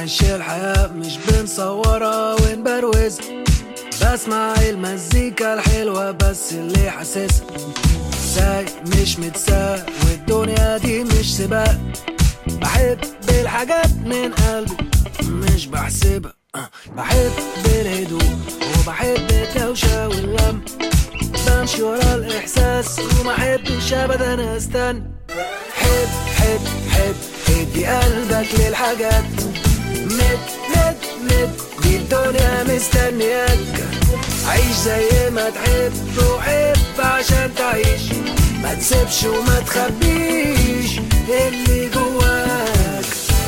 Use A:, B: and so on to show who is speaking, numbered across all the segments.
A: بنعيش الحياة مش بنصورها ونبروز بسمع المزيكا الحلوة بس اللي حاسسها ساي مش متساق والدنيا دي مش سباق بحب الحاجات من قلبي مش بحسبها أه، بحب الهدوء وبحب الدوشة واللم بمشي ورا الإحساس وما أحبش أبدا أستنى حب حب حب ادي قلبك للحاجات مد مد مد دي الدنيا مستنياك عيش زي ما تحب وحب عشان تعيش ما تسيبش وما تخبيش اللي جواك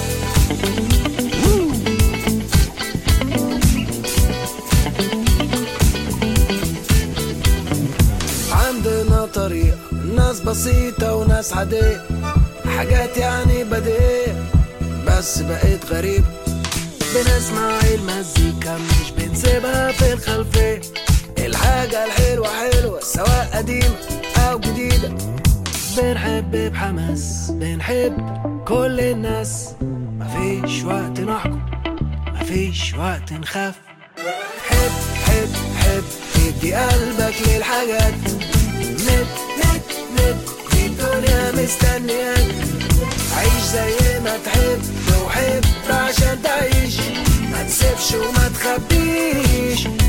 A: عندنا طريقة ناس بسيطة وناس عادية حاجات يعني بديهية بس بقيت غريب بنسمع المزيكا مش بنسيبها في الخلفية الحاجة الحلوة حلوة سواء قديمة أو جديدة بنحب بحماس بنحب كل الناس مفيش وقت نحكم مفيش وقت نخاف حب حب حب ادي قلبك للحاجات مد مد مد دي الدنيا مستنياك عيش زي ما تحب وحب عشان تعيش ما تسيبش وما تخبيش